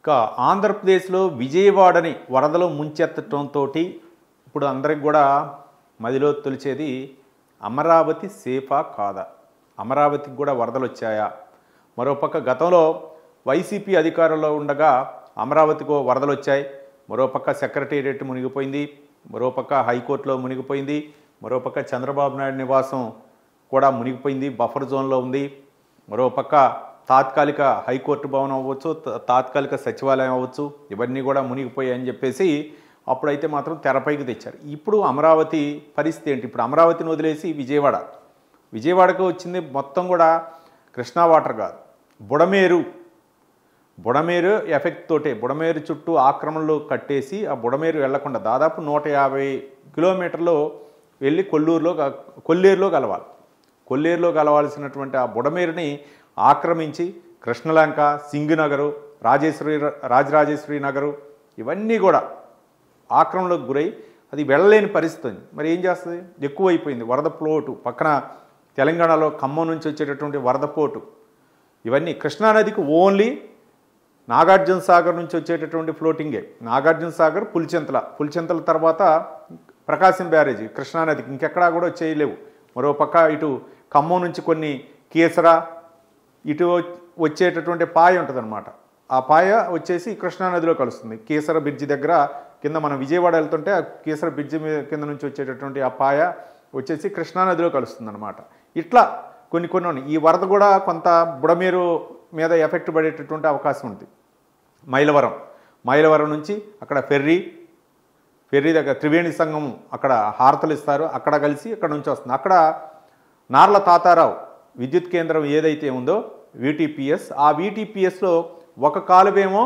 ఇక ఆంధ్రప్రదేశ్లో విజయవాడని వరదలో ముంచెత్తడంతో ఇప్పుడు అందరికి కూడా మదిలో తొలిచేది అమరావతి సేఫా కాదా అమరావతికి కూడా వరదలు వచ్చాయా మరోపక్క గతంలో వైసీపీ అధికారంలో ఉండగా అమరావతికో వరదలు వచ్చాయి మరోపక్క సెక్రటేరియట్ మునిగిపోయింది మరోపక్క హైకోర్టులో మునిగిపోయింది మరోపక్క చంద్రబాబు నాయుడు నివాసం కూడా మునిగిపోయింది బఫర్ జోన్లో ఉంది మరోపక్క తాత్కాలిక హైకోర్టు భవనం అవ్వచ్చు తా- తాత్కాలిక సచివాలయం అవ్వచ్చు ఇవన్నీ కూడా మునిగిపోయాయి అని చెప్పేసి అప్పుడైతే మాత్రం తెరపైకి తెచ్చారు ఇప్పుడు అమరావతి పరిస్థితి ఏంటి ఇప్పుడు అమరావతిని వదిలేసి విజయవాడ విజయవాడకు వచ్చింది మొత్తం కూడా కృష్ణా వాటర్ కాదు బుడమేరు బుడమేరు ఎఫెక్ట్ తోటే బుడమేరు చుట్టూ ఆక్రమణలు కట్టేసి ఆ బుడమేరు వెళ్లకుండా దాదాపు నూట యాభై కిలోమీటర్లు వెళ్ళి కొల్లూరులో క- కొల్లేరులో కలవాలి కొల్లేరులో కలవాల్సినటువంటి ఆ బుడమేరుని ఆక్రమించి కృష్ణలంక సింగినగరు రాజేశ్వరి రాజరాజేశ్వరి నగరు ఇవన్నీ కూడా ఆక్రమణకు గురై అది వెళ్ళలేని పరిస్థితి ఉంది మరి ఏం చేస్తుంది ఎక్కువైపోయింది వరద పోటు పక్కన తెలంగాణలో ఖమ్మం నుంచి వచ్చేటటువంటి వరద పోటు ఇవన్నీ కృష్ణానదికి ఓన్లీ నాగార్జున సాగర్ నుంచి వచ్చేటటువంటి ఫ్లోటింగే నాగార్జున సాగర్ పులిచెంతల పులిచెంతల తర్వాత ప్రకాశం బ్యారేజీ కృష్ణానదికి ఇంకెక్కడా కూడా చేయలేవు మరో పక్క ఇటు ఖమ్మం నుంచి కొన్ని కీసర ఇటు వచ్చేటటువంటి పాయ ఉంటుందన్నమాట ఆ పాయ వచ్చేసి కృష్ణానదిలో కలుస్తుంది కీసర బ్రిడ్జి దగ్గర కింద మనం విజయవాడ వెళ్తుంటే ఆ కీసర బ్రిడ్జి మీద కింద నుంచి వచ్చేటటువంటి ఆ పాయ వచ్చేసి కృష్ణానదిలో కలుస్తుంది అనమాట ఇట్లా కొన్ని కొన్ని ఉన్నాయి. ఈ వరద కూడా కొంత బుడమేరు మీద ఎఫెక్ట్ పడేటటువంటి అవకాశం ఉంది మైలవరం మైలవరం నుంచి అక్కడ ఫెర్రీ ఫెర్రీ దగ్గర త్రివేణి సంఘం అక్కడ హారతలు ఇస్తారు అక్కడ కలిసి అక్కడ నుంచి వస్తుంది అక్కడ నార్ల తాతారావు విద్యుత్ కేంద్రం ఏదైతే ఉందో వీటీపీఎస్ ఆ వీటీపీఎస్లో ఒక కాలువేమో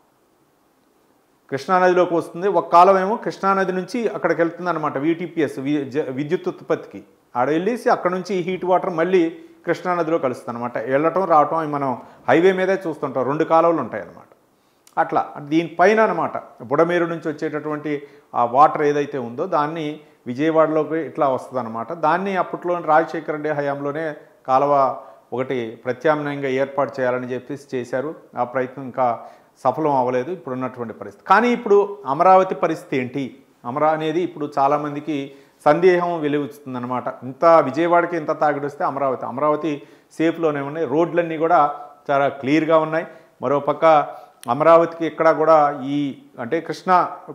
కృష్ణానదిలోకి వస్తుంది ఒక కాలం ఏమో కృష్ణానది నుంచి అక్కడికి వెళ్తుంది అనమాట వీటీపీఎస్ విద్యుత్ ఉత్పత్తికి ఆడ వెళ్ళేసి అక్కడ నుంచి హీట్ వాటర్ మళ్ళీ కృష్ణానదిలో కలుస్తుంది అనమాట వెళ్ళటం రావటం అవి మనం హైవే మీదే చూస్తుంటాం రెండు కాలువలు ఉంటాయి అన్నమాట అట్లా దీనిపైన అనమాట బుడమేరు నుంచి వచ్చేటటువంటి ఆ వాటర్ ఏదైతే ఉందో దాన్ని విజయవాడలోకి ఇట్లా వస్తుంది అనమాట దాన్ని అప్పట్లో రాజశేఖర రెడ్డి హయాంలోనే కాలువ ఒకటి ప్రత్యామ్నాయంగా ఏర్పాటు చేయాలని చెప్పేసి చేశారు ఆ ప్రయత్నం ఇంకా సఫలం అవ్వలేదు ఇప్పుడు ఉన్నటువంటి పరిస్థితి కానీ ఇప్పుడు అమరావతి పరిస్థితి ఏంటి అమరా అనేది ఇప్పుడు చాలామందికి సందేహం వెలువచ్చుతుందన్నమాట ఇంత విజయవాడకి ఇంత తాగిడొస్తే అమరావతి అమరావతి సేఫ్లోనే ఉన్నాయి రోడ్లన్నీ కూడా చాలా క్లియర్గా ఉన్నాయి మరోపక్క అమరావతికి ఎక్కడా కూడా ఈ అంటే కృష్ణా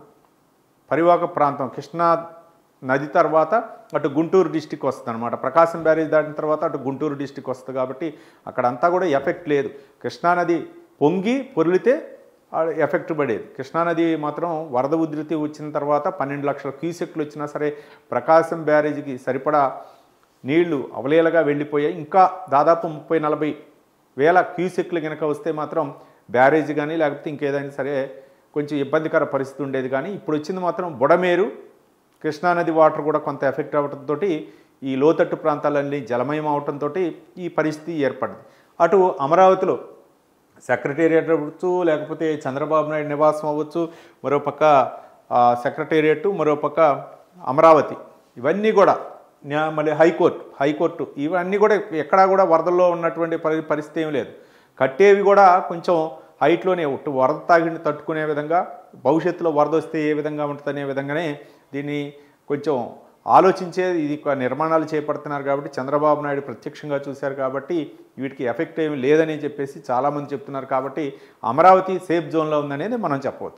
పరివాహక ప్రాంతం కృష్ణా నది తర్వాత అటు గుంటూరు డిస్టిక్ వస్తుంది అనమాట ప్రకాశం బ్యారేజ్ దాటిన తర్వాత అటు గుంటూరు డిస్టిక్ వస్తుంది కాబట్టి అక్కడంతా కూడా ఎఫెక్ట్ లేదు కృష్ణానది పొంగి పొర్లితే ఆ ఎఫెక్ట్ పడేది కృష్ణానది మాత్రం వరద ఉధృతి వచ్చిన తర్వాత పన్నెండు లక్షల క్యూసెక్లు వచ్చినా సరే ప్రకాశం బ్యారేజ్కి సరిపడా నీళ్లు అవలేలగా వెళ్ళిపోయాయి ఇంకా దాదాపు ముప్పై నలభై వేల క్యూసెక్లు కనుక వస్తే మాత్రం బ్యారేజ్ కానీ లేకపోతే ఇంకేదైనా సరే కొంచెం ఇబ్బందికర పరిస్థితి ఉండేది కానీ ఇప్పుడు వచ్చింది మాత్రం బుడమేరు కృష్ణానది వాటర్ కూడా కొంత ఎఫెక్ట్ అవ్వడంతో ఈ లోతట్టు ప్రాంతాలన్నీ జలమయం అవడంతో ఈ పరిస్థితి ఏర్పడింది అటు అమరావతిలో సెక్రటేరియట్ అవ్వచ్చు లేకపోతే చంద్రబాబు నాయుడు నివాసం అవ్వచ్చు మరోపక్క ఆ, సెక్రటేరియట్ మరోపక్క అమరావతి ఇవన్నీ కూడా న్యా- మళ్ళీ హైకోర్టు హైకోర్టు ఇవన్నీ కూడా ఎక్కడా కూడా వరదల్లో ఉన్నటువంటి పరి పరిస్థితి ఏం లేదు కట్టేవి కూడా కొంచెం హైట్లోనే ఒట్టు వరద తాగిని తట్టుకునే విధంగా భవిష్యత్తులో వరద వస్తే ఏ విధంగా ఉంటుందనే విధంగానే దీన్ని కొంచెం ఆలోచించే ఇది ఒక నిర్మాణాలు చేపడుతున్నారు కాబట్టి చంద్రబాబు నాయుడు ప్రత్యక్షంగా చూశారు కాబట్టి వీటికి ఎఫెక్ట్ ఏమి లేదని చెప్పేసి చాలామంది చెప్తున్నారు కాబట్టి అమరావతి సేఫ్ జోన్లో ఉందనేది మనం చెప్పవచ్చు